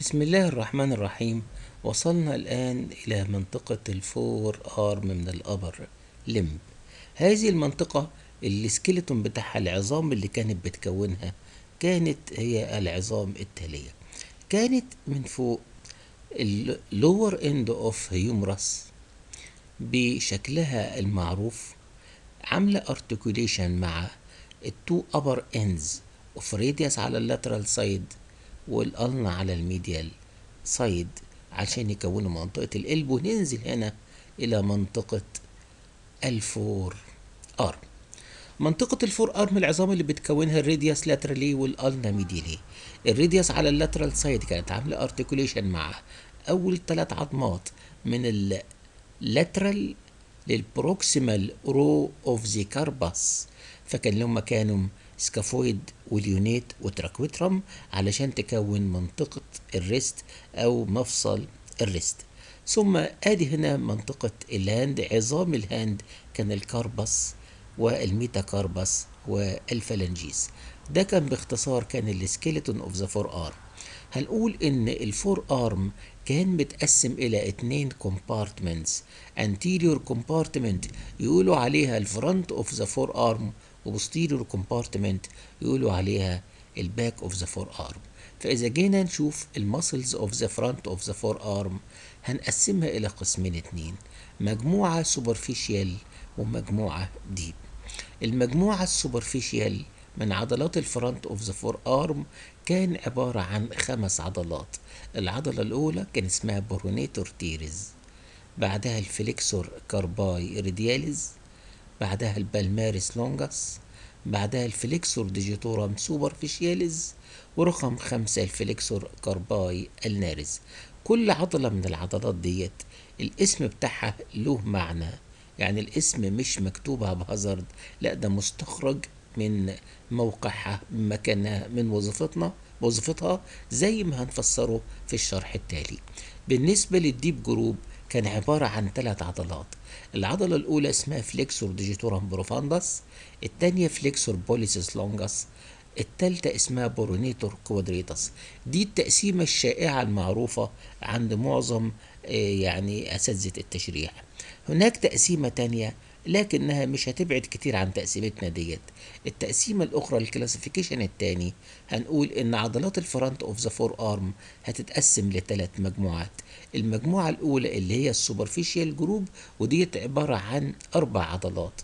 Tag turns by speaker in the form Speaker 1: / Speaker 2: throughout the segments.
Speaker 1: بسم الله الرحمن الرحيم وصلنا الآن إلى منطقة الفور آرم من الأبر لمب هذه المنطقة السكيلتون بتاعها العظام اللي كانت بتكونها كانت هي العظام التالية كانت من فوق اللور اند اوف هيومرس بشكلها المعروف عاملة ارتكوليشن مع التو ابر اندز اوف راديوس على اللاترال سايد والقلنا على الميديال سايد عشان يكونوا منطقة القلب وننزل هنا إلى منطقة الفور أرم منطقة الفور أرم العظام اللي بتكونها الراديوس لاترالي والألنا ميديالي الراديوس على اللاترال سايد كانت عاملة ارتكوليشن مع أول ثلاث عظمات من اللاترال للبروكسيمال رو اوف ذا كارباس فكان لهم كانوا سكافويد واليونيت وتراكويترم علشان تكون منطقة الريست أو مفصل الريست ثم ادي هنا منطقة الهاند عظام الهاند كان الكاربس والميتاكاربس والفلنجيس ده كان باختصار كان السكيلتون اوف ذا فور ارم هنقول ان الفور ارم كان متقسم الى اتنين كومبارتمنتس anterior compartment يقولوا عليها الفرونت اوف ذا فور ارم وبوستيريور كومبارتمنت يقولوا عليها الباك اوف ذا فور ارم فاذا جينا نشوف المسلز اوف ذا فرونت اوف ذا فور ارم هنقسمها الى قسمين اتنين مجموعه سوبرفيشيال ومجموعه ديب المجموعه السوبرفيشيال من عضلات الفرونت اوف ذا فور ارم كان عباره عن خمس عضلات العضله الاولى كان اسمها برونيتور تيريز بعدها الفليكسور كارباي ريدياليز بعدها البالماريس لونجاس بعدها الفليكسور ديجيتورم سوبرفيشياليز ورقم خمسة الفليكسور كارباي النارز كل عضلة من العضلات ديت الاسم بتاعها له معنى يعني الاسم مش مكتوبها بهازارد لا ده مستخرج من موقعها من مكانها من وظيفتنا وظيفتها زي ما هنفسره في الشرح التالي بالنسبة للديب جروب كان عبارة عن ثلاث عضلات العضلة الأولى اسمها فليكسور ديجيتورم بروفاندس الثانية فليكسور بوليسيس لونجس التالتة اسمها بورونيتور كوادريتس دي التقسيمة الشائعة المعروفة عند معظم يعني أساتذة التشريح هناك تقسيمة تانية لكنها مش هتبعد كتير عن تقسيمتنا ديت التقسيمة الأخرى الكلاسيفيكيشن التاني هنقول إن عضلات الفرونت أوف ذا فور أرم هتتقسم لثلاث مجموعات المجموعة الأولى اللي هي السوبرفيشيال جروب وديت عبارة عن أربع عضلات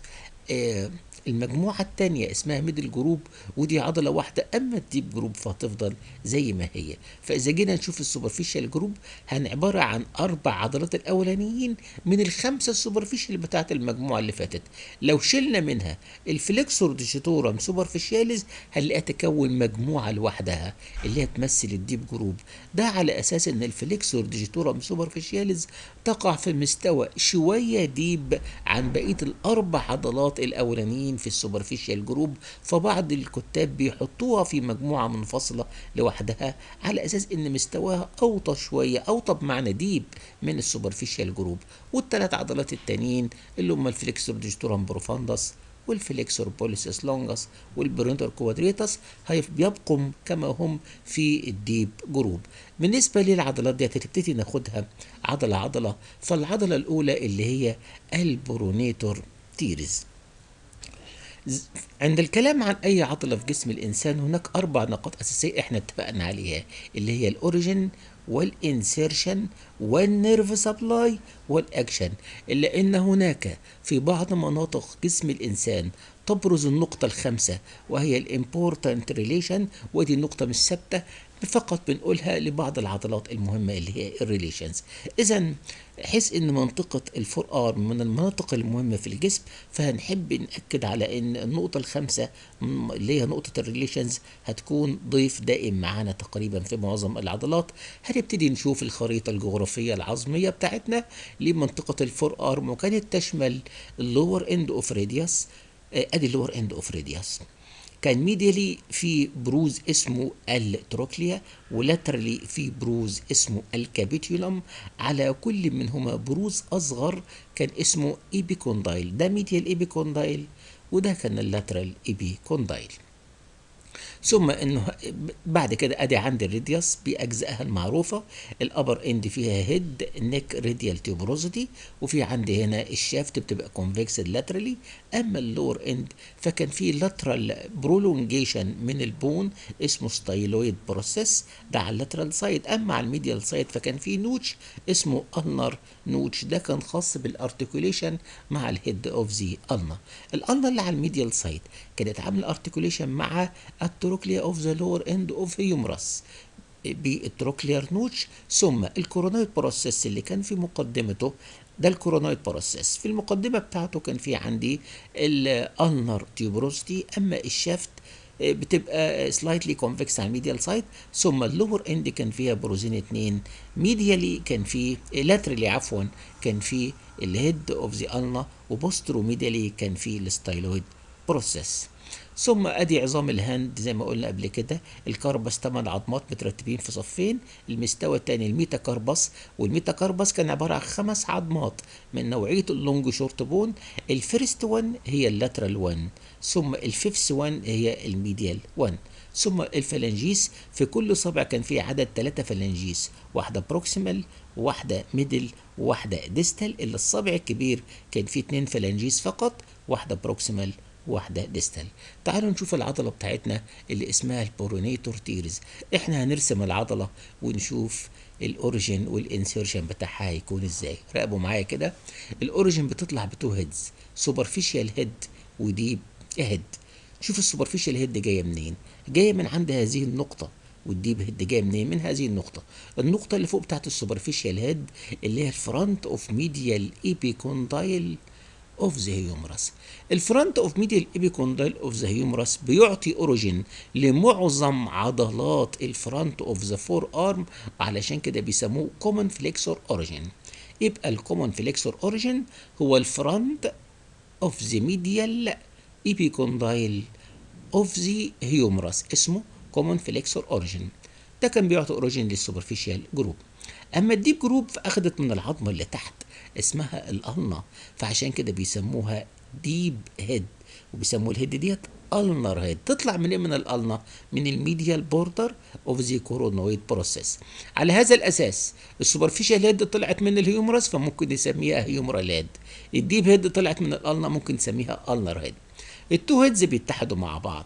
Speaker 1: آه المجموعة التانية اسمها ميدل جروب ودي عضلة واحدة أما الديب جروب فهتفضل زي ما هي فإذا جينا نشوف السوبرفيشال جروب هن عبارة عن أربع عضلات الأولانيين من الخمسة السوبرفيشال بتاعت المجموعة اللي فاتت لو شلنا منها الفليكسور ديجيتورم سوبرفيشاليز هنلاقيها تكون مجموعة لوحدها اللي هي تمثل الديب جروب ده على أساس إن الفليكسور ديجيتورم سوبرفيشاليز تقع في مستوى شوية ديب عن بقية الأربع عضلات الأولانيين في السوبرفيشال جروب فبعض الكتاب بيحطوها في مجموعة منفصلة لوحدها على أساس إن مستواها أوطى شوية أوطى بمعنى ديب من السوبرفيشال جروب والثلاث عضلات التانيين اللي هم الفليكسور ديجيتورم بروفاندس والفليكسور بوليسيس لونجس والبرونتر كوادريتس بيبقوا كما هم في الديب جروب بالنسبة للعضلات دي هتبتدي ناخدها عضلة عضلة فالعضلة الأولى اللي هي البرونيتور تيريز عند الكلام عن أي عضلة في جسم الإنسان هناك أربع نقاط أساسية إحنا اتفقنا عليها اللي هي الأوريجين والإنسيرشن والنيرف سبلاي والأكشن إلا أن هناك في بعض مناطق جسم الإنسان تبرز النقطة الخامسة وهي الامبورتنت ريليشن ودي النقطة مش ثابتة فقط بنقولها لبعض العضلات المهمة اللي هي الريليشنز إذا حيث إن منطقة الفور آرم من المناطق المهمة في الجسم فهنحب نأكد على إن النقطة الخامسة اللي هي نقطة الريليشنز هتكون ضيف دائم معانا تقريبا في معظم العضلات هنبتدي نشوف الخريطة الجغرافية العظمية بتاعتنا لمنطقة الفور آرم وكانت تشمل اللور اند اوف راديوس ادي اللور اند اوف راديوس كان ميديالي في بروز اسمه التروكليا ولاترالي في بروز اسمه الكابيتولم على كل منهما بروز اصغر كان اسمه ايبيكوندايل ده ميديال ايبيكوندايل وده كان اللاترال ايبيكوندايل ثم انه بعد كده ادي عندي الريديوس باجزائها المعروفه الابر اند فيها هيد نيك راديال تيوبروزيتي وفي عندي هنا الشافت بتبقى كونفكسد لاترالي اما اللور اند فكان في لاترال برولونجيشن من البون اسمه ستايلويد بروسيس ده على اللاترال سايد اما على الميديال سايد فكان في نوتش اسمه النر نوتش ده كان خاص بالارتكوليشن مع الهيد اوف ذا النا الالنا اللي على الميديال سايد كانت عامله ارتكوليشن مع التروكليا اوف ذا لور اند اوف هيومرس بالتروكلير نوتش ثم الكورونويد بروسيس اللي كان في مقدمته ده الكورونويد بروسيس في المقدمة بتاعته كان في عندي الالنر تيوبروستي اما الشافت بتبقى سلايتلي كونفكس على الميديال سايد ثم اللور اند كان فيها بروزين اتنين ميديالي كان في لاترالي عفوا كان في الهيد اوف ذا النا وبوسترو ميديالي كان في الستايلويد بروسيس ثم ادي عظام الهاند زي ما قلنا قبل كده الكربس ثمان عظمات مترتبين في صفين المستوى الثاني الميتاكربس والميتاكربس كان عباره عن خمس عظمات من نوعيه اللونج شورت بون الفيرست 1 هي اللاترال 1 ثم الفيفث 1 هي الميديال 1 ثم الفلانجيس في كل صبع كان فيه عدد ثلاثة فلانجيس واحدة بروكسيمال وواحدة ميدل وواحدة ديستال اللي الصبع الكبير كان فيه اتنين فلانجيس فقط واحدة بروكسيمال واحدة ديستال تعالوا نشوف العضلة بتاعتنا اللي اسمها البورونيتور تيرز احنا هنرسم العضلة ونشوف الاوريجين والانسيرشن بتاعها هيكون ازاي راقبوا معايا كده الاوريجين بتطلع بتو هيدز سوبرفيشال هيد وديب هيد شوف السوبرفيشال هيد جايه منين جايه من عند هذه النقطه والديب هيد جايه منين من هذه النقطه النقطه اللي فوق بتاعت السوبرفيشال هيد اللي هي الفرونت اوف ميديال ايبيكوندايل اوف ذا هيومرس الفرونت اوف ميديال ايبيكوندايل اوف ذا هيومرس بيعطي اوريجين لمعظم عضلات الفرونت اوف ذا فور ارم علشان كده بيسموه كومن فليكسور اوريجين يبقى الكومن فليكسور اوريجين هو الفرونت اوف ذا ميديال ايبيكوندايل اوف ذا هيومرس اسمه كومن فليكسور اوريجين ده كان بيعطي اوريجين للسوبرفيشال جروب اما الديب جروب فاخدت من العظمه اللي تحت اسمها الالنا فعشان كده بيسموها ديب هيد وبيسموا الهيد ديت النر هيد تطلع من ايه من الالنا من الميديال بوردر اوف ذا كورونويد بروسيس على هذا الاساس السوبرفيشال هيد طلعت من الهيومرس فممكن نسميها هيومرال هيد الديب هيد طلعت من الالنا ممكن نسميها النر هيد التو هيدز بيتحدوا مع بعض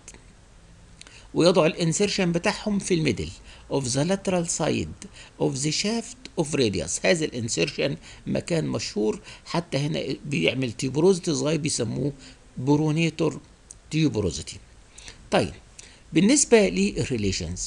Speaker 1: ويضعوا الانسيرشن بتاعهم في الميدل of the lateral side of the shaft of radius هذا الانسيرشن مكان مشهور حتى هنا بيعمل تيوبروزيتي صغير بيسموه برونيتور تيوبروزيتي طيب بالنسبه للريليشنز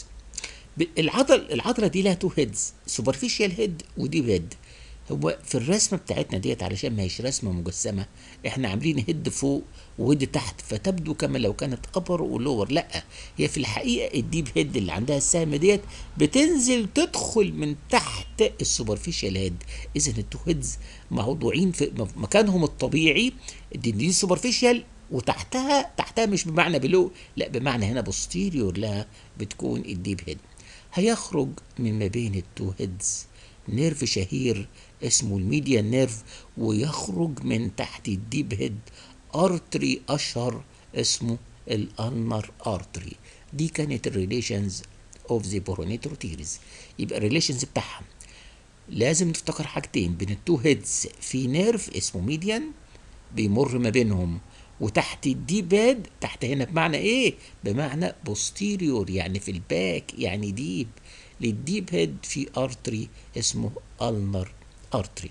Speaker 1: العضل العضله دي لها تو هيدز سوبرفيشال هيد وديب هيد هو في الرسمه بتاعتنا ديت علشان ما هيش رسمه مجسمه احنا عاملين هيد فوق وهيد تحت فتبدو كما لو كانت ابر ولور لا هي في الحقيقه الديب هيد اللي عندها السهم ديت بتنزل تدخل من تحت السوبرفيشال هيد اذا التو هيدز موضوعين في مكانهم الطبيعي دي, دي سوبرفيشال وتحتها تحتها مش بمعنى بلو لا بمعنى هنا بوستيريور لها بتكون الديب هيد هيخرج من ما بين التو هيدز نيرف شهير اسمه الميديا نيرف ويخرج من تحت الديب هيد ارتري اشهر اسمه الالنر ارتري دي كانت الريليشنز اوف ذا بورونيتروتيرز يبقى الريليشنز بتاعها لازم نفتكر حاجتين بين التو هيدز في نيرف اسمه ميديان بيمر ما بينهم وتحت الديب هيد تحت هنا بمعنى ايه بمعنى بوستيريور يعني في الباك يعني ديب للديب هيد في ارتري اسمه النر ارتري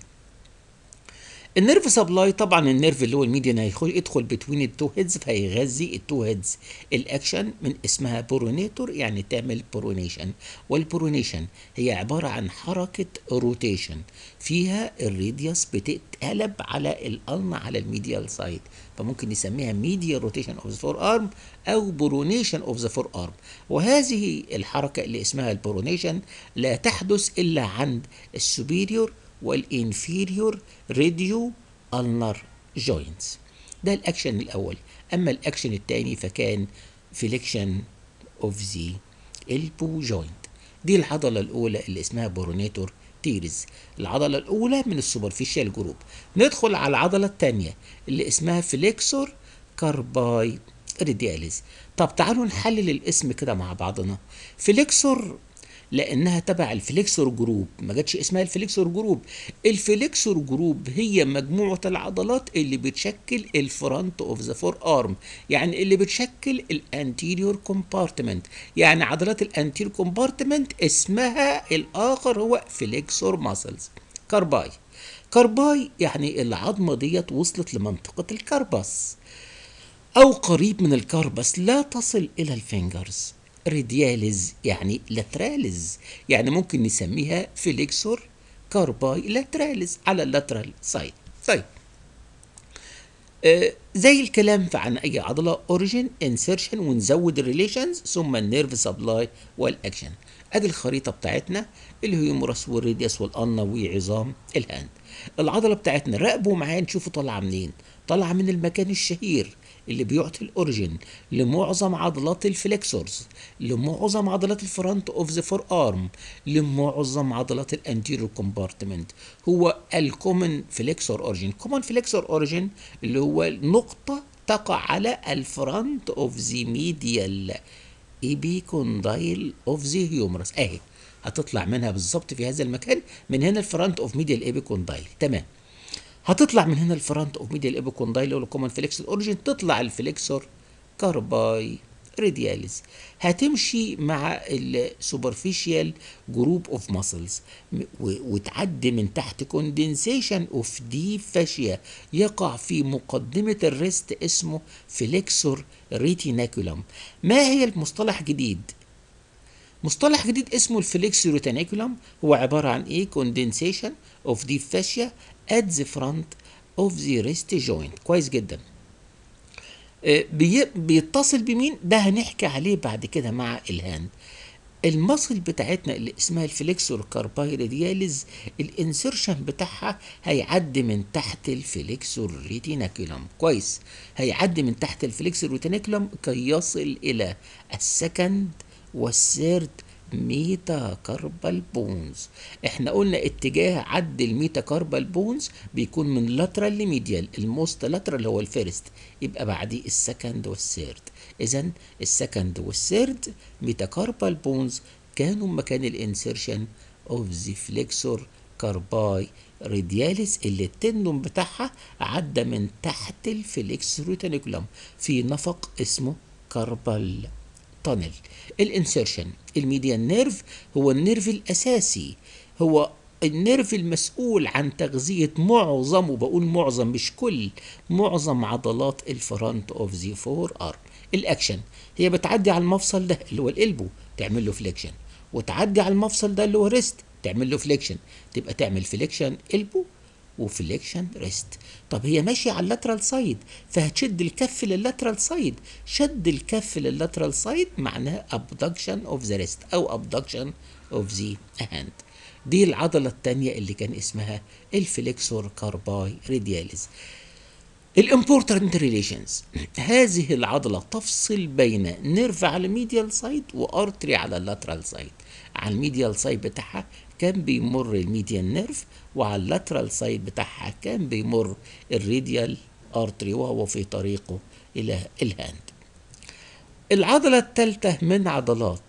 Speaker 1: النيرف سبلاي طبعا النيرف اللي هو الميديان هيدخل يدخل بتوين التو هيدز فهيغذي التو هيدز الاكشن من اسمها بورونيتور يعني تعمل بورونيشن والبورونيشن هي عباره عن حركه روتيشن فيها الراديوس بتتقلب على الالنا على الميديال سايد فممكن نسميها ميديال روتيشن اوف ذا فور ارم او برونيشن اوف ذا فور ارم وهذه الحركه اللي اسمها البورونيشن لا تحدث الا عند السوبيريور والانفيريور راديو النر جوينتس ده الاكشن الاول اما الاكشن الثاني فكان فليكشن اوف ذا البو جوينت دي العضله الاولى اللي اسمها بورونيتور تيرز العضله الاولى من السوبرفيشال جروب ندخل على العضله الثانيه اللي اسمها فليكسور كارباي ريدياليز طب تعالوا نحلل الاسم كده مع بعضنا فليكسور لانها تبع الفليكسور جروب ما جاتش اسمها الفليكسور جروب الفليكسور جروب هي مجموعه العضلات اللي بتشكل الفرونت اوف ذا فور ارم يعني اللي بتشكل الانتيريور كومبارتمنت يعني عضلات الانتيريور كومبارتمنت اسمها الاخر هو فليكسور ماسلز كارباي كارباي يعني العظمه ديت وصلت لمنطقه الكربس او قريب من الكربس لا تصل الى الفينجرز ريدياليز يعني لاتراليز يعني ممكن نسميها فليكسور كارباي لاتراليز على اللاترال سايد طيب آه زي الكلام عن اي عضله اوريجين انسيرشن ونزود الريليشنز ثم النيرف سبلاي والاكشن ادي الخريطه بتاعتنا الهيومرس والريديوس والقنا وعظام الهاند العضله بتاعتنا راقبوا معايا نشوفوا طالعه منين طالعه من المكان الشهير اللي بيعطي الاوريجين لمعظم عضلات الفليكسورز لمعظم عضلات الفرونت اوف ذا فور ارم لمعظم عضلات الانتيريور كومبارتمنت هو الكومن فليكسور اوريجين كومن فليكسور اوريجين اللي هو نقطه تقع على الفرونت اوف ذا ميديال ايبيكوندايل اوف ذا هيومرس اهي هتطلع منها بالظبط في هذا المكان من هنا الفرونت اوف ميديال ايبيكوندايل تمام هتطلع من هنا الفرونت اوف ميديال ايبيكوندايل اللي كومن فليكس الاوريجين تطلع الفليكسور كارباي ريدياليز هتمشي مع السوبرفيشال جروب اوف ماسلز وتعدي من تحت كوندنسيشن اوف دي فاشيا يقع في مقدمه الريست اسمه فليكسور ريتيناكولم ما هي المصطلح جديد مصطلح جديد اسمه الفليكسور ريتيناكولم هو عباره عن ايه كوندنسيشن اوف دي فاشيا at the front of the wrist joint كويس جدا بي بيتصل بمين ده هنحكي عليه بعد كده مع الهاند المصل بتاعتنا اللي اسمها الفليكسور كارباي ريدياليز الانسرشن بتاعها هيعدي من تحت الفليكسور ريتيناكولم كويس هيعدي من تحت الفليكسور ريتيناكولم كي يصل الى السكند والثيرد ميتا كاربال بونز احنا قلنا اتجاه عد الميتا كاربال بونز بيكون من لاترال لميديال الموست لاترال هو الفيرست يبقى بعديه السكند والثيرد اذا السكند والثيرد ميتا كاربال بونز كانوا مكان الانسيرشن اوف ذا فليكسور كارباي ريدياليس اللي التندون بتاعها عدى من تحت الفليكسور ريتانيكولم في نفق اسمه كاربال تانل الانسيرشن الميديان نيرف هو النيرف الاساسي هو النيرف المسؤول عن تغذية معظم وبقول معظم مش كل معظم عضلات الفرونت اوف ذا فور ارم الاكشن هي بتعدي على المفصل ده اللي هو الالبو تعمل له فليكشن وتعدي على المفصل ده اللي هو ريست تعمل له فليكشن تبقى تعمل فليكشن البو وفليكشن ريست طب هي ماشيه على اللاترال سايد فهتشد الكف لللاترال سايد شد الكف لللاترال سايد معناه abduction اوف ذا ريست او abduction اوف ذا هاند دي العضله الثانيه اللي كان اسمها الفليكسور كارباي ريدياليز الامبورتنت ريليشنز هذه العضله تفصل بين نيرف على الميديال سايد وارتري على اللاترال سايد على الميديال سايد بتاعها كان بيمر الميديان نيرف وعلى اللاترال سايد بتاعها كان بيمر الريديال ارتري وهو في طريقه الى الهاند العضلة الثالثة من عضلات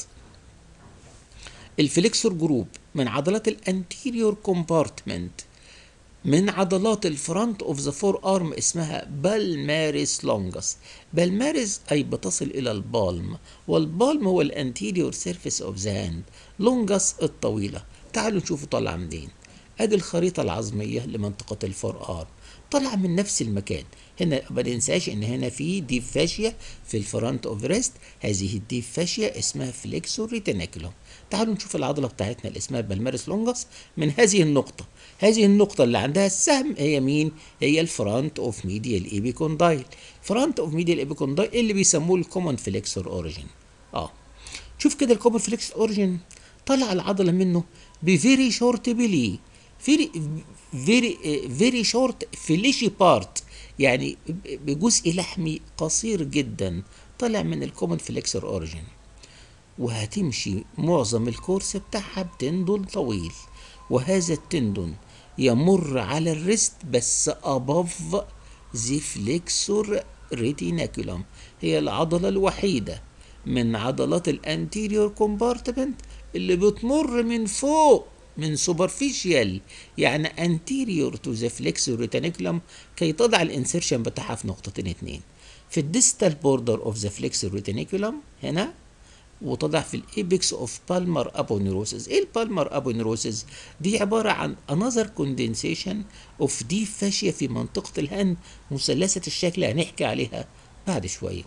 Speaker 1: الفليكسور جروب من عضلات الانتيريور كومبارتمنت من عضلات الفرونت اوف ذا فور ارم اسمها بالماريس لونجس بالماريس اي بتصل الى البالم والبالم هو الانتيريور سيرفيس اوف ذا هاند لونجس الطويله تعالوا نشوفوا طالعه منين ادي الخريطه العظميه لمنطقه الفور ارم طالعه من نفس المكان هنا ما ننساش ان هنا في ديب فاشيا في الفرونت اوف ريست هذه الديب فاشيا اسمها فليكسور ريتينيكولوم تعالوا نشوف العضله بتاعتنا اللي اسمها بالمارس لونجس من هذه النقطه هذه النقطه اللي عندها السهم هي مين هي الفرونت اوف ميديال ايبيكوندايل فرونت اوف ميديال ايبيكوندايل اللي بيسموه الكومن فليكسور اوريجين اه شوف كده الكومن فليكسور اوريجين طلع العضله منه بفيري شورت بيلي فيري فيري فيري شورت فيليشي بارت يعني بجزء لحمي قصير جدا طلع من الكومن فليكسور اوريجين وهتمشي معظم الكورس بتاعها بتندون طويل وهذا التندون يمر على الريست بس above the flexor ريتيناكولوم هي العضلة الوحيدة من عضلات الانتيريور كومبارتمنت اللي بتمر من فوق من سوبرفيشيال يعني انتيريور تو ذا فليكسور ريتينيكولوم كي تضع الانسيرشن بتاعها في نقطتين اتنين في الديستال بوردر اوف ذا فليكسور ريتينيكولوم هنا وتضع في الايبكس اوف بالمر ابونيروسيس ايه البالمر ابونيروسيس دي عباره عن انذر كوندنسيشن اوف دي فاشيه في منطقه الهند مثلثه الشكل هنحكي عليها بعد شويه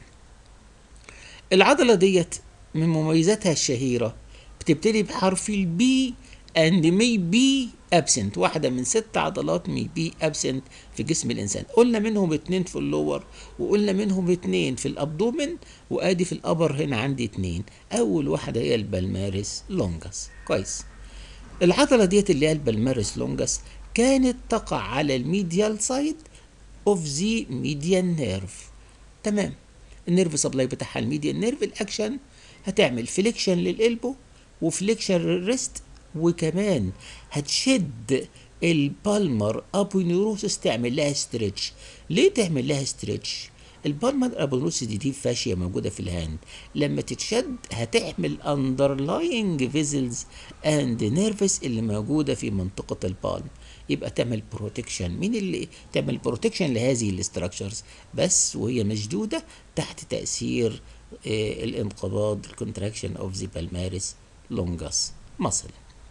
Speaker 1: العضله ديت من مميزاتها الشهيره بتبتدي بحرف البي and may be absent واحدة من ست عضلات may be absent في جسم الإنسان قلنا منهم اتنين في اللور وقلنا منهم اتنين في الأبدومن وآدي في الأبر هنا عندي اتنين أول واحدة هي البلمارس لونجس كويس العضلة ديت اللي هي البلمارس لونجس كانت تقع على الميديال سايد اوف ذا ميديان نيرف تمام النيرف سبلاي بتاعها الميديان نيرف الاكشن هتعمل فليكشن للقلبه وفليكشن للريست وكمان هتشد البالمر ابونيروسس تعمل لها ستريتش ليه تعمل لها ستريتش البالمر ابونيروسس دي دي فاشيه موجوده في الهاند لما تتشد هتحمل اندرلاينج فيزلز اند نيرفس اللي موجوده في منطقه البالم يبقى تعمل بروتكشن مين اللي تعمل بروتكشن لهذه الاستراكشرز بس وهي مشدوده تحت تاثير آه الانقباض الكونتراكشن اوف ذا بالمارس لونجاس ماسل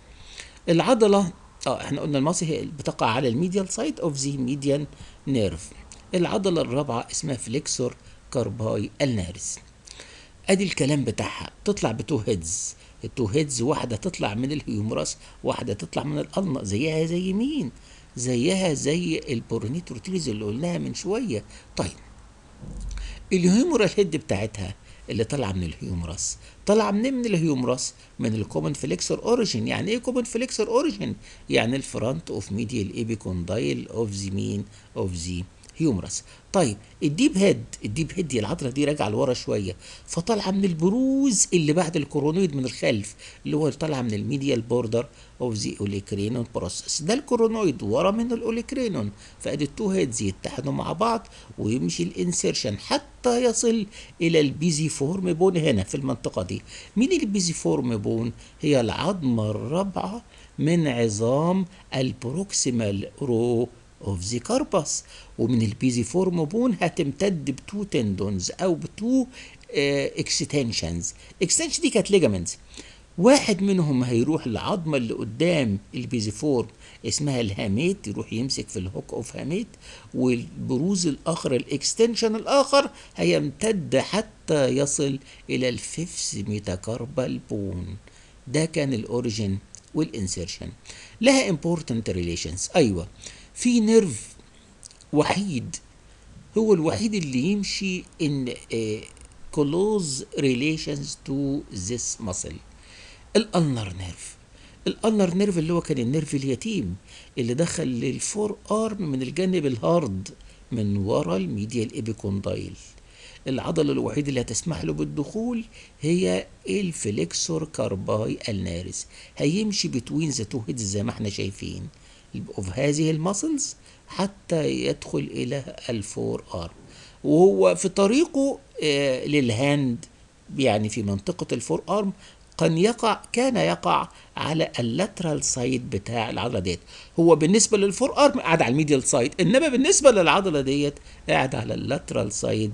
Speaker 1: العضله اه احنا قلنا الماسل هي بتقع على الميديال سايد اوف ذا ميديان نيرف العضله الرابعه اسمها فليكسور كارباي النارس ادي الكلام بتاعها تطلع بتو هيدز التو هيدز واحده تطلع من الهيومرس واحده تطلع من القلنة زيها زي مين زيها زي البورنيتروتيلز اللي قلناها من شويه طيب الهيومرال هيد بتاعتها اللي طالعه من الهيومرس طالعه منين من الهيومرس من الكومن فليكسور اوريجين يعني ايه كومن فليكسور اوريجين يعني الفرونت اوف ميديال ايبيكوندايل اوف ذا مين اوف ذا هيومرس طيب الديب هيد الديب هيد دي العضله دي راجعه لورا شويه فطالعه من البروز اللي بعد الكورونويد من الخلف اللي هو طالعه من الميديال بوردر اوف ذا اوليكرينون بروسيس ده الكورونويد ورا من الاوليكرينون فادي التو هيدز يتحدوا مع بعض ويمشي الانسيرشن حتى يصل الى البيزي فورم بون هنا في المنطقه دي مين البيزي فورم بون هي العظمه الرابعه من عظام البروكسيمال رو اوف ذا كارباس ومن البيزي فورم بون هتمتد بتو تندونز او بتو اكستنشنز اكستنشن دي كانت ليجامنتس واحد منهم هيروح العظمه اللي قدام البيزي فورم اسمها الهاميت يروح يمسك في الهوك اوف هاميت والبروز الاخر الاكستنشن الاخر هيمتد حتى يصل الى الفيفث ميتاكاربال بون ده كان الاوريجين والانسيرشن لها important relations ايوه في نيرف وحيد هو الوحيد اللي يمشي in uh, close relations to this muscle الالنر نيرف الالنر نيرف اللي هو كان النيرف اليتيم اللي دخل للفور ارم من الجانب الهارد من ورا الميديال ايبيكوندايل العضلة الوحيدة اللي هتسمح له بالدخول هي الفليكسور كارباي النارس هيمشي بتوين ذا تو هيدز زي ما احنا شايفين اوف هذه المسلز حتى يدخل الى الفور ارم وهو في طريقه آه للهاند يعني في منطقة الفور ارم كان يقع كان يقع على اللاترال سايد بتاع العضله ديت هو بالنسبه للفور ارم قاعد على الميديال سايد انما بالنسبه للعضله ديت قاعد على اللاترال سايد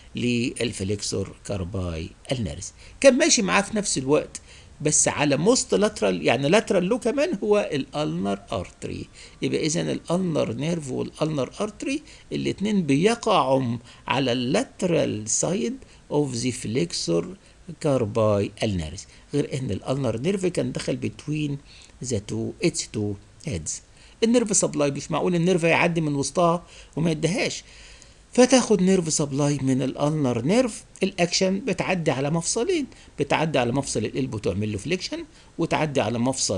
Speaker 1: للفليكسور كارباي النارس كان ماشي معاه في نفس الوقت بس على موست لاترال يعني لاترال له كمان هو الالنر ارتري يبقى اذا الالنر نيرف والالنر ارتري الاثنين بيقعوا على اللاترال سايد اوف ذا فليكسور كارباي النارس غير ان الالنر نيرف كان دخل بتوين ذا تو اتس تو هيدز النيرف سبلاي مش معقول النيرف يعدي من وسطها وما يدهاش فتاخد نيرف سبلاي من الالنر نيرف الاكشن بتعدي على مفصلين بتعدي على مفصل القلب وتعمل له فليكشن وتعدي على مفصل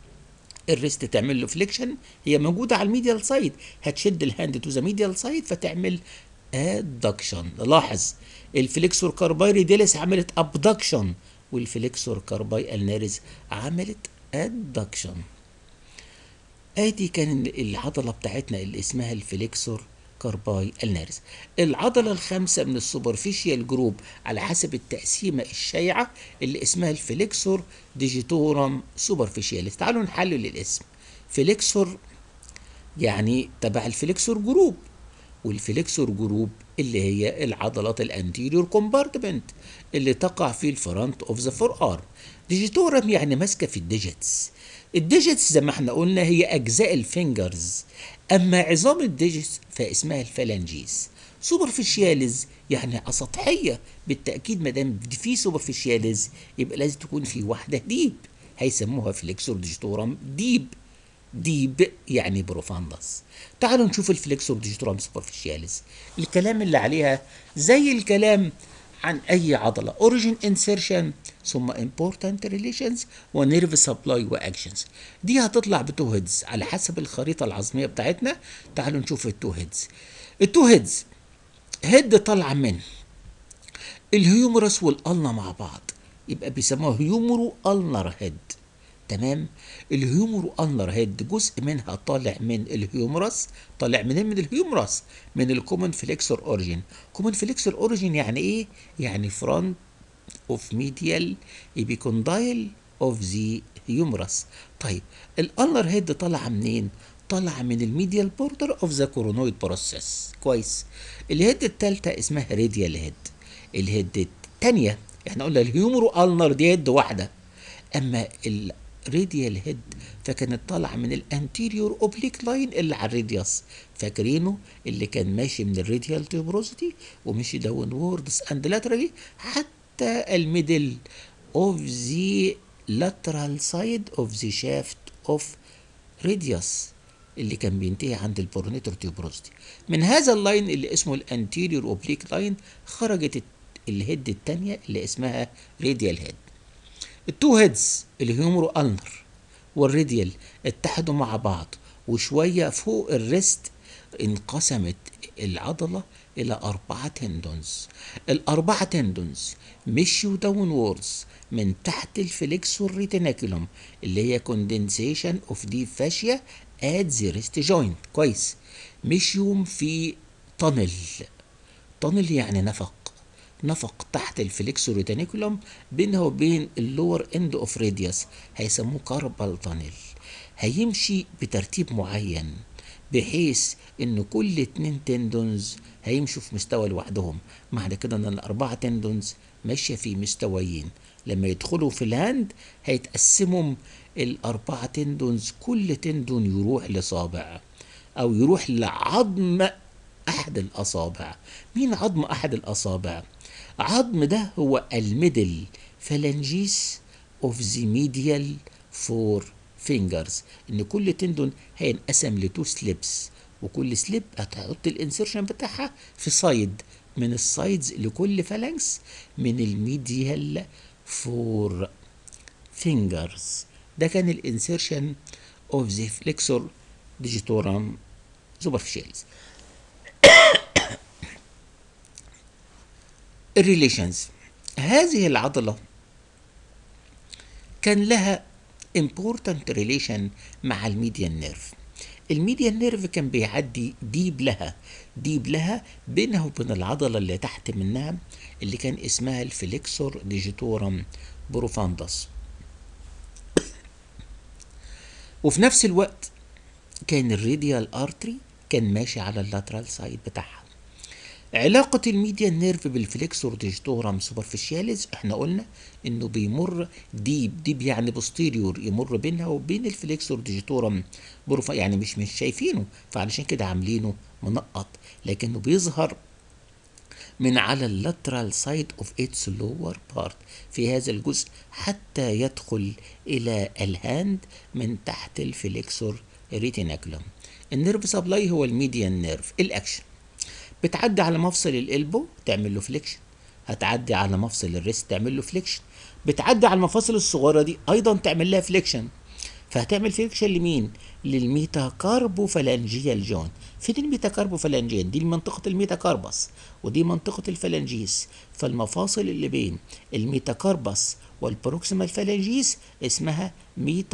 Speaker 1: الريست تعمل له فليكشن هي موجوده على الميديال سايد هتشد الهاند تو ذا ميديال سايد فتعمل ادكشن لاحظ الفليكسور كارباي ريديلس عملت ابدكشن والفليكسور كارباي النارس عملت ادكشن ادي كان العضله بتاعتنا اللي اسمها الفليكسور كارباي النارس العضلة الخامسة من السوبرفيشيال جروب على حسب التقسيمة الشائعة اللي اسمها الفليكسور ديجيتورم سوبرفيشياليس تعالوا نحلل الاسم فليكسور يعني تبع الفليكسور جروب والفليكسور جروب اللي هي العضلات الانتيريور كومبارتمنت اللي تقع في الفرونت اوف ذا فور ارم ديجيتورم يعني ماسكه في الديجيتس الديجيتس زي ما احنا قلنا هي اجزاء الفينجرز اما عظام الديجيتس فاسمها الفالنجيز سوبرفيشياليز يعني سطحيه بالتاكيد ما دام في سوبرفيشياليز يبقى لازم تكون في واحده ديب هيسموها فليكسور ديجيتورم ديب ديب يعني بروفاندس تعالوا نشوف الفليكسور ديجيتورم سوبرفيشياليز الكلام اللي عليها زي الكلام عن اي عضله اوريجين انسيرشن ثم important relations ونيرف سبلاي واكشنز دي هتطلع بتو هيدز على حسب الخريطه العظميه بتاعتنا تعالوا نشوف التو هيدز التو هيدز هيد طالعه من الهيومرس والالنا مع بعض يبقى بيسموها هيومرو النر هيد تمام الهيومرو النر هيد جزء منها طالع من الهيومرس طالع منين من الهيومرس من الكومن فليكسور اوريجين كومن فليكسور اوريجين يعني ايه يعني فرونت اوف ميديال ايبيكوندايل اوف ذا هيومرس طيب الالنر هيد طالعه منين طالعه من الميديال بوردر اوف ذا كورونويد بروسيس كويس الهيد الثالثه اسمها راديال هيد الهيد الثانيه احنا قلنا الهيومرو النر دي هيد واحده اما الراديال هيد فكانت طالعه من الانتيريور اوبليك لاين اللي على الراديوس فاكرينه اللي كان ماشي من الراديال تيوبروزيتي ومشي داون ووردز اند لاترالي حتى الميدل اوف ذا lateral side of the shaft of radius اللي كان بينتهي عند البورونيتور تيوبروزيتي من هذا اللاين اللي اسمه الانتيريور اوبليك لاين خرجت الهيد الثانيه اللي اسمها راديال هيد التو هيدز الهيومرو النر والراديال اتحدوا مع بعض وشويه فوق الريست انقسمت العضله الى اربعه تندونز الاربعه تندونز مشيوا داون ووردز من تحت الفليكسور ريتيناكولوم اللي هي كوندنسيشن اوف دي فاشيا ات ذا ريست جوينت كويس مشيوا في طنل طنل يعني نفق نفق تحت الفليكسور ريتينيكولوم بينها وبين اللور اند اوف راديوس هيسموه كاربال تانل هيمشي بترتيب معين بحيث ان كل اتنين تندونز هيمشوا في مستوى لوحدهم معنى كده ان الاربعه تندونز ماشيه في مستويين لما يدخلوا في الهاند هيتقسموا الاربعه تندونز كل تندون يروح لصابع او يروح لعظم احد الاصابع مين عظم احد الاصابع عظم ده هو الميدل فالنجيس اوف ذا ميديال فور فينجرز ان كل تندون هينقسم لتو سليبس وكل سليب هتحط الانسرشن بتاعها في سايد من السايدز لكل فالانكس من الميديال فور فينجرز ده كان الانسرشن اوف ذا فليكسور ديجيتورم سوبرفيشالز الريليشنز هذه العضلة كان لها important relation مع الميديان نيرف الميديان نيرف كان بيعدي ديب لها ديب لها بينها وبين العضلة اللي تحت منها اللي كان اسمها الفليكسور ديجيتورم بروفاندس وفي نفس الوقت كان الراديال ارتري كان ماشي على اللاترال سايد بتاعها علاقة الميديان نيرف بالفليكسور ديجيتورم سوبرفيشياليز احنا قلنا انه بيمر ديب ديب يعني بوستيريور يمر بينها وبين الفليكسور ديجيتورم بروفا يعني مش مش شايفينه فعلشان كده عاملينه منقط لكنه بيظهر من على اللاترال سايد اوف اتس لور بارت في هذا الجزء حتى يدخل الى الهاند من تحت الفليكسور ريتيناكولوم النيرف سبلاي هو الميديان نيرف الاكشن بتعدي على مفصل القلبو تعمل له فليكشن هتعدي على مفصل الريست تعمل له فليكشن بتعدي على المفاصل الصغيره دي ايضا تعمل لها فليكشن فهتعمل فليكشن لمين للميتاكاربوفالانجيال جون فين الميتاكاربوفالانجيال دي منطقه الميتاكاربس ودي منطقه الفالانجيس فالمفاصل اللي بين الميتاكاربس والبروكسيمال فالانجيس اسمها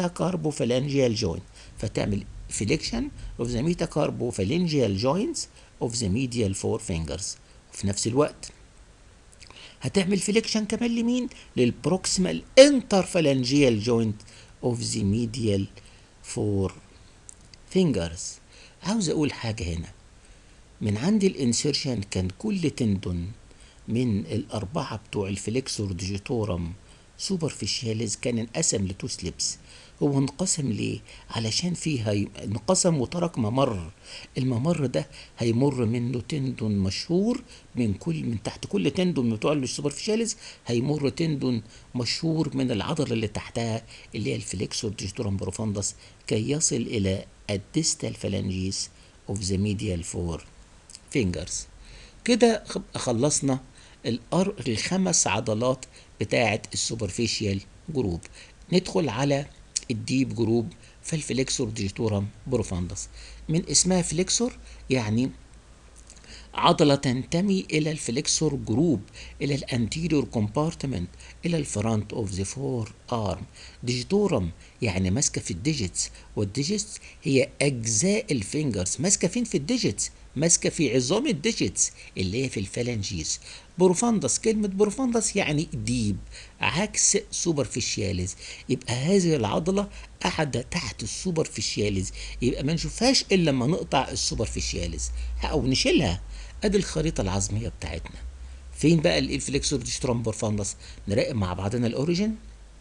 Speaker 1: ميتاكاربوفالانجيال جوين فتعمل فليكشن of the metacarpophalangeal joints of the medial four fingers وفي نفس الوقت هتعمل فليكشن كمان لمين للبروكسيمال انترفالنجيال جوينت اوف ذا ميديال فور فينجرز عاوز اقول حاجه هنا من عند الانسيرشن كان كل تندون من الاربعه بتوع الفليكسور ديجيتورم سوبرفيشياليز كان انقسم لتو سليبس هو انقسم ليه علشان فيه هي... انقسم وترك ممر الممر ده هيمر منه تندون مشهور من كل من تحت كل تندون من بتوع السوبرفيشاليز هيمر تندون مشهور من العضله اللي تحتها اللي هي الفليكسور ديجيتورم بروفاندس كي يصل الى الديستال فالانجيس اوف ذا ميديال فور فينجرز كده خلصنا الأر... الخمس عضلات بتاعة السوبرفيشيال جروب ندخل على الديب جروب فالفليكسور ديجيتورم بروفاندس من اسمها فليكسور يعني عضلة تنتمي إلى الفليكسور جروب إلى الانتيريور كومبارتمنت إلى الفرونت أوف ذا فور أرم ديجيتورم يعني ماسكة في الديجيتس والديجيتس هي أجزاء الفينجرز ماسكة فين في الديجيتس ماسكة في عظام الديجيتس اللي هي في الفالنجيز بروفاندس كلمة بروفاندس يعني ديب عكس سوبرفيشياليز يبقى هذه العضلة قاعدة تحت السوبرفيشياليز يبقى ما نشوفهاش إلا لما نقطع السوبرفيشياليز أو نشيلها أدي الخريطة العظمية بتاعتنا فين بقى الفليكسور ديستروم بروفاندس نراقب مع بعضنا الأوريجين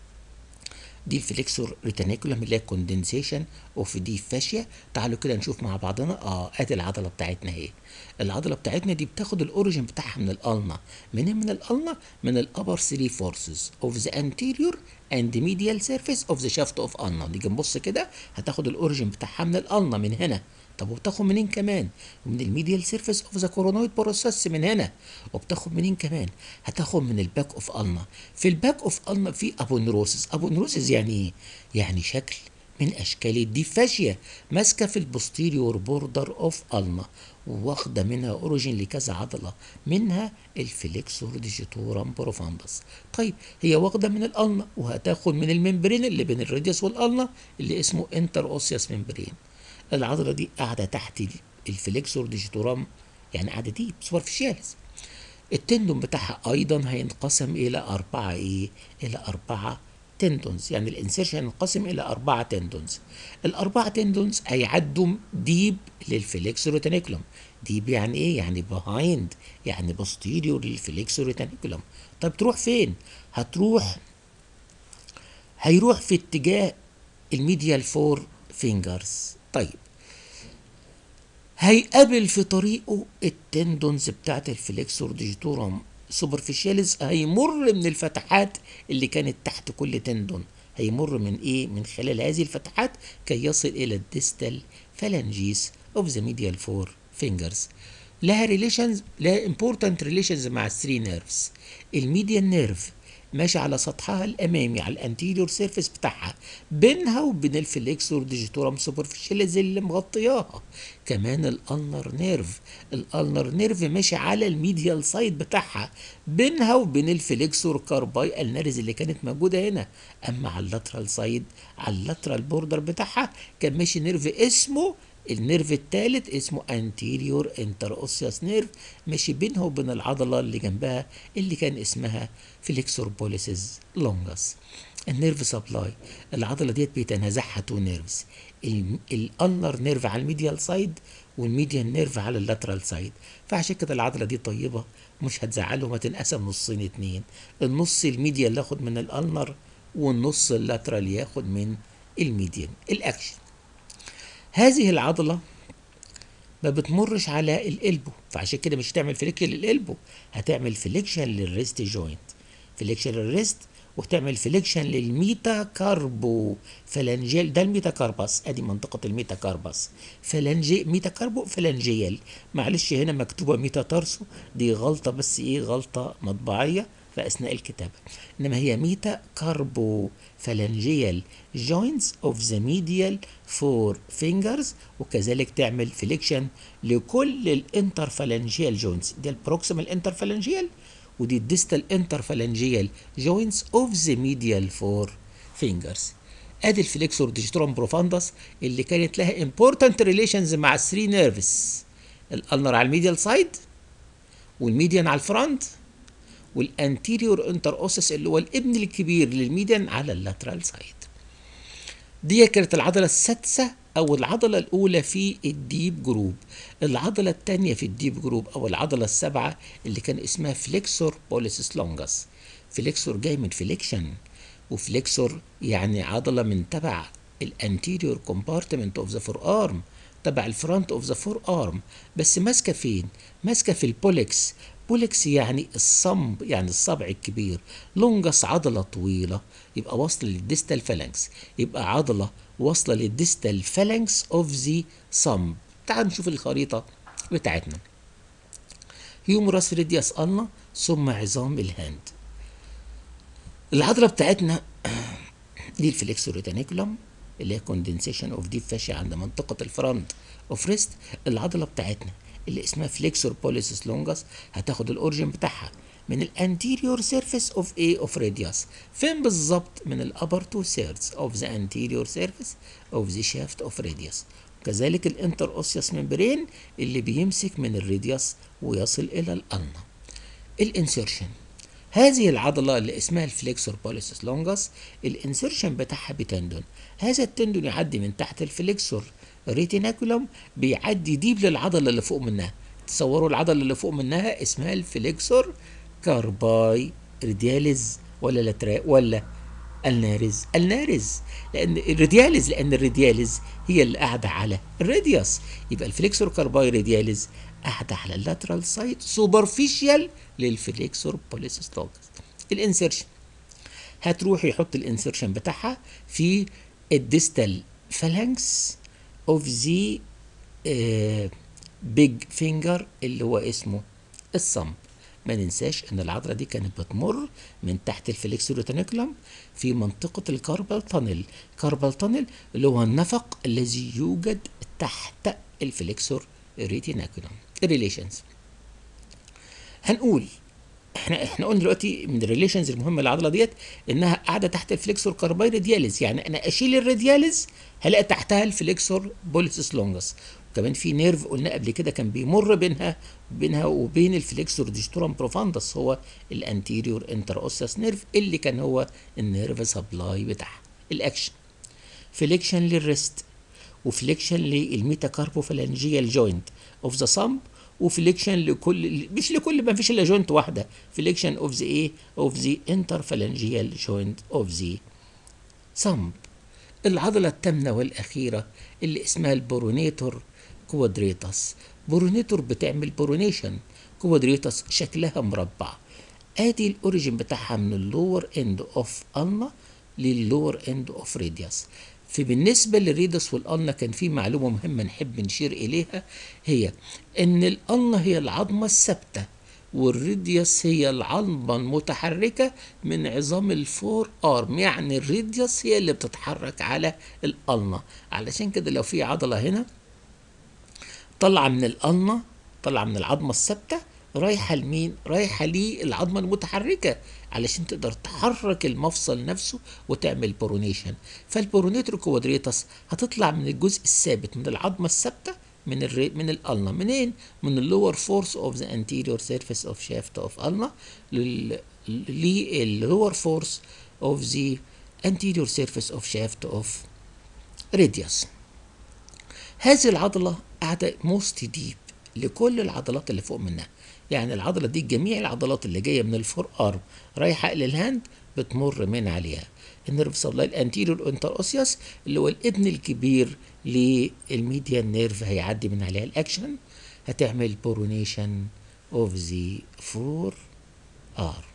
Speaker 1: دي الفليكسور ريتانيكولم اللي هي كوندنسيشن اوف دي فاشيا تعالوا كده نشوف مع بعضنا اه ادي العضله بتاعتنا اهي العضله بتاعتنا دي بتاخد الاوريجن بتاعها من الالنا منين من الالنا من الابر 3 فورسز اوف ذا انتيريور اند ميديال سيرفيس اوف ذا شافت اوف النا نيجي نبص كده هتاخد الاوريجن بتاعها من الالنا من هنا طب وبتاخد منين كمان؟ من الميديال سيرفيس اوف ذا كورونويد بروسيس من هنا وبتاخد منين كمان؟ هتاخد من الباك اوف النا في الباك اوف النا في ابونيروسس ابونيروسس يعني ايه؟ يعني شكل من اشكال الديفاشيا ماسكه في البوستيريور بوردر اوف النا واخده منها اوريجين لكذا عضله منها الفليكسور ديجيتورم بروفاندس طيب هي واخده من الالنا وهتاخد من الممبرين اللي بين الراديوس والالنا اللي اسمه انتر اوسياس ممبرين العضله دي قاعده تحت الفليكسور ديجيتورام يعني قاعده دي سوبرفيشياليز التندون بتاعها ايضا هينقسم الى اربعه ايه الى اربعه تندونز يعني الانسيرشن هينقسم الى اربعه تندونز الاربعه تندونز هيعدوا ديب للفليكسوريتانيكولم ديب يعني ايه يعني بيهايند يعني بوستيريور للفليكسوريتانيكولم طب تروح فين هتروح هيروح في اتجاه الميديال فور فينجرز طيب هيقابل في طريقه التندونز بتاعت الفليكسور ديجيتورم سوبرفيشياليز هيمر من الفتحات اللي كانت تحت كل تندون هيمر من ايه من خلال هذه الفتحات كي يصل الى الديستال فالانجيس اوف ذا ميديال فور فينجرز لها ريليشنز لها امبورتنت ريليشنز مع الثري نيرفز الميديال نيرف ماشي على سطحها الامامي على الانتيريور سيرفيس بتاعها بينها وبين الفليكسور ديجيتورم سوبرفيشياليز اللي مغطياها كمان الالنر نيرف الالنر نيرف ماشي على الميديال سايد بتاعها بينها وبين الفليكسور كارباي النارز اللي كانت موجوده هنا اما على اللاترال سايد على اللاترال بوردر بتاعها كان ماشي نيرف اسمه النيرف الثالث اسمه انتيريور انتروسيوس نيرف ماشي بينها وبين العضله اللي جنبها اللي كان اسمها فليكسور بوليسز لونجس النيرف سبلاي العضله ديت بيتنازعها تو نيرفز الالنر نيرف على الميديال سايد والميديال نيرف على اللاترال سايد فعشان كده العضله دي طيبه مش هتزعلهم هتنقسم نصين اتنين النص الميديال ياخد من الالنر والنص اللاترال ياخد من الميديان الاكشن هذه العضلة ما بتمرش على القلبو فعشان كده مش هتعمل فليكشن للقلبو هتعمل فليكشن للريست جوينت فليكشن للريست وتعمل فليكشن للميتا كاربو فلانجيل ده الميتا كارباس ادي منطقة الميتا كارباس فلانجي ميتا كاربو فلانجيال معلش هنا مكتوبة ميتا تارسو دي غلطة بس ايه غلطة مطبعية في اثناء الكتابة انما هي ميتا كاربو فلانجيال joints of the medial four fingers وكذلك تعمل فليكشن لكل الانترفالنجيال جوينتس دي البروكسيمال انترفالنجيال ودي الديستال انترفالنجيال جوينتس اوف ذا medial four fingers ادي الفليكسور ديجيتورم بروفاندس اللي كانت لها important relations مع الثري نيرفز الالنر على الميديال سايد والميديان على الفرونت والانتيريور انتر اوسس اللي هو الابن الكبير للميديان على اللاترال سايد دي كانت العضله السادسه او العضله الاولى في الديب جروب العضله الثانيه في الديب جروب او العضله السابعه اللي كان اسمها فليكسور بوليسيس لونجس فليكسور جاي من فليكشن وفليكسور يعني عضله من تبع الانتيريور كومبارتمنت اوف ذا فور ارم تبع الفرونت اوف ذا فور ارم بس ماسكه فين ماسكه في البوليكس بوليكس يعني الصمب يعني الصبع الكبير لونجس عضله طويله يبقى واصله للديستال فالانكس يبقى عضله واصله للديستال فالانكس اوف ذا صمب تعال نشوف الخريطه بتاعتنا هيومراس ريدياس النا ثم عظام الهاند العضله بتاعتنا دي الفليكسور ريتانيكولم اللي هي كوندنسيشن اوف ديب فاشيا عند منطقه الفرونت اوف ريست العضله بتاعتنا اللي اسمها فليكسور بوليسيس لونجس هتاخد الاورجن بتاعها من الانتيريور سيرفيس اوف ايه اوف راديوس فين بالظبط من الابر تو سيرز اوف ذا انتيريور سيرفيس اوف ذا شافت اوف راديوس كذلك الانتر اوسيوس ممبرين اللي بيمسك من الراديوس ويصل الى الالنا الانسيرشن هذه العضلة اللي اسمها الفليكسور بوليسيس لونجس الانسيرشن بتاعها بتندون هذا التندون يعدي من تحت الفليكسور ريتيناكولوم بيعدي ديب للعضلة اللي فوق منها تصوروا العضلة اللي فوق منها اسمها الفليكسور كارباي ريدياليز ولا لترا ولا النارز النارز لان الريدياليز لان الريدياليز هي اللي قاعده على الراديوس يبقى الفليكسور كارباي ريدياليز قاعده على اللاترال سايد سوبرفيشال للفليكسور بوليسيس لونجس الانسيرشن هتروح يحط الانسيرشن بتاعها في الديستال فالانكس اوف ذا بيج فينجر اللي هو اسمه الصمب ما ننساش ان العضله دي كانت بتمر من تحت الفليكسور ريتينيكولم في منطقه الكاربال تانل كاربال تانل اللي هو النفق الذي يوجد تحت الفليكسور ريتينيكولم الريليشنز هنقول احنا احنا قلنا دلوقتي من الريليشنز المهمه للعضله ديت انها قاعده تحت الفليكسور كارباي رادياليز يعني انا اشيل الرادياليز هلاقي تحتها الفليكسور بوليسيس لونجس وكمان في نيرف قلنا قبل كده كان بيمر بينها بينها وبين الفليكسور ديجيتورم بروفاندس هو الانتيريور انتر اوسس نيرف اللي كان هو النيرف سبلاي بتاعها الاكشن فليكشن للريست وفليكشن للميتاكاربوفالانجيال جوينت اوف ذا صمب وفليكشن لكل مش لكل ما فيش الا جوينت واحده فليكشن اوف ذا ايه اوف ذا انترفالانجيال جوينت اوف ذا صمب العضله الثامنه والاخيره اللي اسمها البورونيتور كوادريتاس بورونيتور بتعمل بورونيشن كوادريتاس شكلها مربع ادي الاوريجين بتاعها من اللور اند اوف النا للور اند اوف راديوس فبالنسبة للريدس والألنا كان في معلومة مهمة نحب نشير إليها هي إن الألنا هي العظمة الثابتة والريديوس هي العظمة المتحركة من عظام الفور ارم يعني الريديوس هي اللي بتتحرك على الألنا علشان كده لو في عضلة هنا طالعة من الألنا طالعة من العظمة الثابتة رايحة لمين؟ رايحة للعظمة المتحركة علشان تقدر تحرك المفصل نفسه وتعمل بورونيشن فالبورونيتور كوادريتاس هتطلع من الجزء الثابت من العظمة الثابتة من الري من الالنا منين؟ من اللور فورس اوف ذا انتيريور سيرفيس اوف شافت اوف النا لللور فورس اوف ذا anterior surface of shaft of radius هذه العضلة قاعدة موست ديب لكل العضلات اللي فوق منها يعني العضلة دي جميع العضلات اللي جاية من الفور ارم رايحة إلى الهاند بتمر من عليها النيرف سبلاي الانتيريور انتر اوسيوس اللي هو الابن الكبير للميديان نيرف هيعدي من عليها الاكشن هتعمل بورونيشن اوف ذا فور ار